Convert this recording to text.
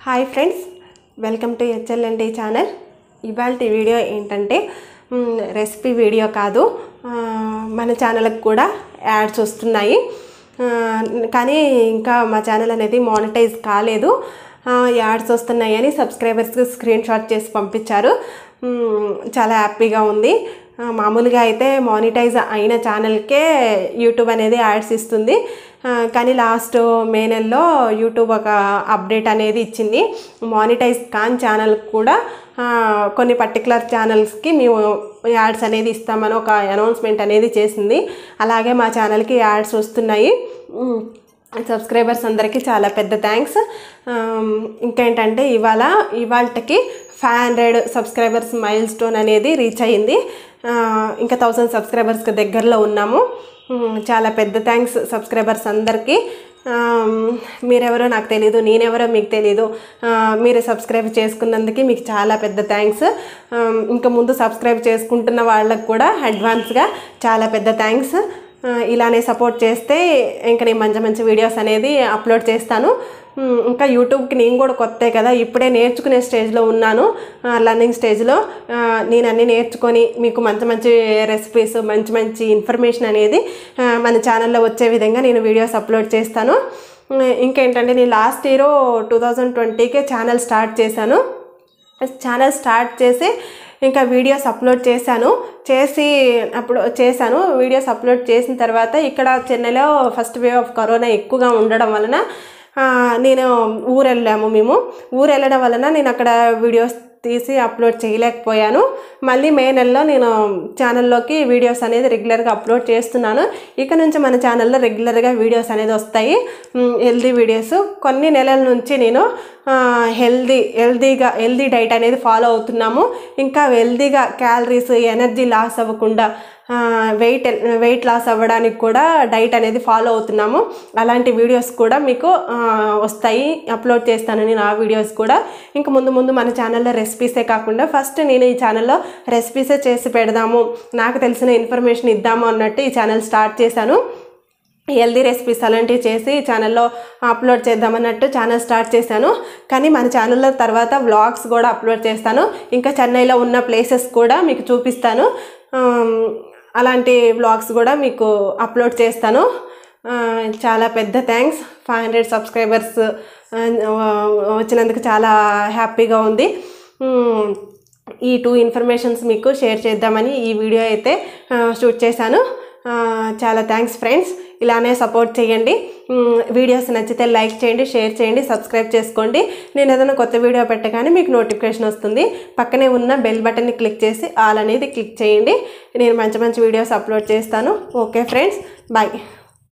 hi friends welcome to HLNT channel ఇవాళ video ఏంటంటే hmm, recipe video కాదు ఆ, మన ఛానల్కి కూడా యాడ్స్ వస్తున్నాయి ఆ, కానీ ఇంకా మా ఛానల్ అనేది మానిటైజ్ కాలేదు ఆ, యాడ్స్ వస్తున్నాయని సబ్స్క్రైబర్స్కి స్క్రీన్ షాట్ చేసి పంపించారు మ్, చాలా హ్యాపీగా ఉంది ఆ, మామూలుగా అయితే మానిటైజ్ అయిన ఛానల్కే యూట్యూబ్ అనేది యాడ్స్ ఇస్తుంది ఆ, కానీ లాస్ట్ మే నెలలో యూట్యూబ్ ఒక అప్డేట్ అనేది ఇచ్చింది మానిటైజ్ కాన్ ఛానల్ కూడా ఆ, కొన్ని పర్టికులర్ ఛానల్స్కి మేము యాడ్స్ అనేది ఇస్తామని ఒక అనౌన్స్మెంట్ అనేది చేసింది అలాగే మా ఛానల్కి యాడ్స్ వస్తున్నాయి ఉమ్, సబ్స్క్రైబర్స్ అందరికీ చాలా పెద్ద థ్యాంక్స్ ఇంకేంటంటే ఇవాళ ఇవాళకి five hundred subscribers milestone అనేది రీచ్ అయ్యింది ఆ, ఇంకా థౌసండ్ సబ్స్క్రైబర్స్కి దగ్గరలో ఉన్నాము ఉమ్, చాలా పెద్ద థ్యాంక్స్ సబ్స్క్రైబర్స్ అందరికీ ఆమ్, మీరెవరో నాకు తెలీదు నేనెవరో మీకు తెలీదు ఆ, మీరు సబ్స్క్రైబ్ చేసుకున్నందుకు మీకు చాలా పెద్ద థ్యాంక్స్ ఆమ్, ఇంకా ముందు సబ్స్క్రైబ్ చేసుకుంటున్న వాళ్ళకు కూడా అడ్వాన్స్గా చాలా పెద్ద థ్యాంక్స్ ఆ, ఇలానే సపోర్ట్ చేస్తే ఇంకా నేను మంచి మంచి వీడియోస్ అనేది అప్లోడ్ చేస్తాను ఉమ్, ఇంకా యూట్యూబ్కి నేను కూడా కొత్తే కదా ఇప్పుడే నేర్చుకునే స్టేజ్లో ఉన్నాను లర్నింగ్ స్టేజ్లో ఆ, నేను అన్నీ నేర్చుకొని మీకు మంచి మంచి రెసిపీస్ మంచి మంచి ఇన్ఫర్మేషన్ అనేది ఆ, మన ఛానల్లో వచ్చే విధంగా నేను వీడియోస్ అప్లోడ్ చేస్తాను ఉమ్, ఇంకేంటంటే నేను లాస్ట్ ఇయర్ టూ థౌజండ్ ట్వంటీకే ఛానల్ స్టార్ట్ చేశాను ఛానల్ స్టార్ట్ చేసి ఇంకా వీడియోస్ అప్లోడ్ చేశాను చేసి అప్పుడు చేశాను వీడియోస్ అప్లోడ్ చేసిన తర్వాత ఇక్కడ చెన్నైలో ఫస్ట్ వేవ్ ఆఫ్ కరోనా ఎక్కువగా ఉండడం వలన ఆ, నేను ఊరు వెళ్ళాము మేము ఊరు వెళ్ళడం వలన నేను అక్కడ వీడియోస్ తీసి అప్లోడ్ చేయలేకపోయాను మళ్ళీ మే నెలలో నేను ఛానల్లోకి వీడియోస్ అనేది రెగ్యులర్గా అప్లోడ్ చేస్తున్నాను ఇక నుంచి మన ఛానల్లో రెగ్యులర్గా వీడియోస్ అనేది వస్తాయి హెల్దీ వీడియోస్ కొన్ని నెలల నుంచి నేను హెల్దీ హెల్దీగా హెల్దీ డైట్ అనేది ఫాలో అవుతున్నాము ఇంకా హెల్దీగా క్యాలరీస్ ఎనర్జీ లాస్ అవ్వకుండా వెయిట్ వెయిట్ లాస్ అవ్వడానికి కూడా డైట్ అనేది ఫాలో అవుతున్నాము అలాంటి వీడియోస్ కూడా మీకు ఆ, వస్తాయి అప్లోడ్ చేస్తాను నేను ఆ వీడియోస్ కూడా ఇంకా ముందు ముందు మన ఛానల్లో రెసిపీసే కాకుండా ఫస్ట్ నేను ఈ ఛానల్లో రెసిపీసే చేసి పెడదాము నాకు తెలిసిన ఇన్ఫర్మేషన్ ఇద్దాము అన్నట్టు ఈ ఛానల్ స్టార్ట్ చేశాను హెల్దీ రెసిపీస్ అలాంటివి చేసి ఛానల్లో అప్లోడ్ చేద్దామన్నట్టు ఛానల్ స్టార్ట్ చేశాను కానీ మన ఛానల్లో తర్వాత వ్లాగ్స్ కూడా అప్లోడ్ చేస్తాను ఇంకా చెన్నైలో ఉన్న ప్లేసెస్ కూడా మీకు చూపిస్తాను ఆమ్, అలాంటి వ్లాగ్స్ కూడా మీకు అప్లోడ్ చేస్తాను ఆ, చాలా పెద్ద థ్యాంక్స్ ఫైవ్ హండ్రెడ్ సబ్స్క్రైబర్స్ వచ్చినందుకు చాలా హ్యాపీగా ఉంది ఉమ్, ఈ టూ ఇన్ఫర్మేషన్స్ మీకు షేర్ చేద్దామని ఈ వీడియో అయితే ఆ, షూట్ చేశాను ఆ, చాలా థ్యాంక్స్ ఫ్రెండ్స్ ఇలానే సపోర్ట్ చేయండి మ్, వీడియోస్ నచ్చితే లైక్ చేయండి షేర్ చేయండి సబ్స్క్రైబ్ చేసుకోండి నేను ఏదైనా కొత్త వీడియో పెట్టగానే మీకు నోటిఫికేషన్ వస్తుంది పక్కనే ఉన్న బెల్ బటన్ని క్లిక్ చేసి ఆల్ అనేది క్లిక్ చేయండి నేను మంచి మంచి వీడియోస్ అప్లోడ్ చేస్తాను ఓకే ఫ్రెండ్స్ బాయ్